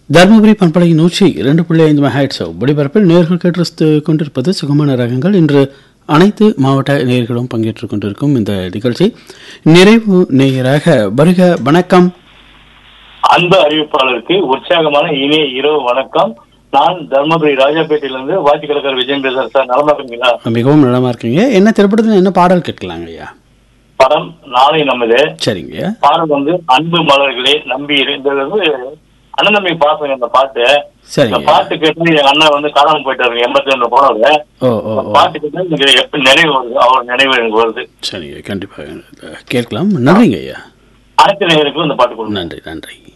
தருமபுரி பண்பலை நூற்றி இரண்டு புள்ளி ஐந்து மெகாட்ஸ் ஒளிபரப்பில் நேர்கள் கேட்டு கொண்டிருப்பது சுகமான ரகங்கள் இன்று அனைத்து மாவட்ட நேயர்களும் பங்கேற்றுக் கொண்டிருக்கும் இந்த நிகழ்ச்சி நிறைவு நேயராக வருக வணக்கம் அன்பு அறிவிப்பாளருக்கு உற்சாகமான இனிய இரவு வணக்கம் நான் தர்மபுரி ராஜாபேட்டையிலிருந்து வாத்தி கலக்கர் விஜயம் பேசுறேன் சார் நலமா இருக்கீங்களா மிகவும் நலமா இருக்கீங்க என்ன திரைப்படத்தில் என்ன பாடல் கேட்கலாங்க ஐயா படம் நாளை நமது சரிங்க பாடல் வந்து அன்பு மலர்களே நம்பி இரு. இந்த வந்து அண்ணன் தம்பி பாசங்க இந்த பாட்டு இந்த சரிங்க பாட்டு கேட்டு எங்க அண்ணன் வந்து காணாம போயிட்டாரு எண்பத்தி ரெண்டு போனது ஓ ஓ ஓ பாட்டு கேட்டு எனக்கு எப்ப நினைவு வருது அவர் நினைவு எனக்கு வருது சரிங்க கண்டிப்பாக கேட்கலாம் நன்றிங்க ஐயா அனைத்து நேயருக்கும் இந்த பாட்டு கொடுங்க நன்றி நன்றி